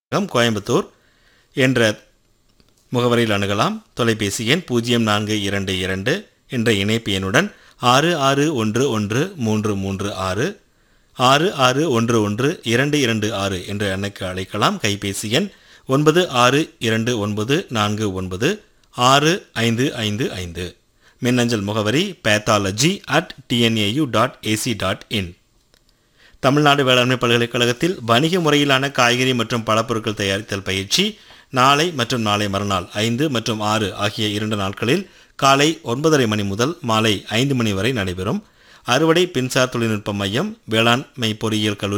அலுவலகம் கோயம்புத்தூர் என்ற முகவரியில் அணுகலாம் தொலைபேசி எண் பூஜ்ஜியம் நான்கு இரண்டு இரண்டு என்ற இணைப்பு எண்ணுடன் ஆறு ஆறு ஒன்று ஒன்று மூன்று மூன்று ஆறு ஆறு ஆறு ஒன்று ஒன்று இரண்டு இரண்டு ஆறு என்ற எண்ணுக்கு அழைக்கலாம் கைபேசி எண் ஒன்பது ஆறு இரண்டு ஒன்பது நான்கு ஒன்பது ஆறு ஐந்து ஐந்து ஐந்து மின்னஞ்சல் முகவரி pathology at TNAU dot AC dot in Tamil Nadu வேளாண்மை பல்கலைக்கழகத்தில் வணிக முறையிலான காய்கறி மற்றும் பழப்பொருட்கள் தயாரித்தல் பயிற்சி நாளை மற்றும் நாளை மறுநாள் ஐந்து மற்றும் ஆறு ஆகிய இரண்டு நாட்களில் காலை ஒன்பதரை மணி முதல் மாலை ஐந்து மணி வரை நடைபெறும் அறுவடை பின்சார் தொழில்நுட்ப மையம் வேளாண்மை பொறியியல் கல்லூரி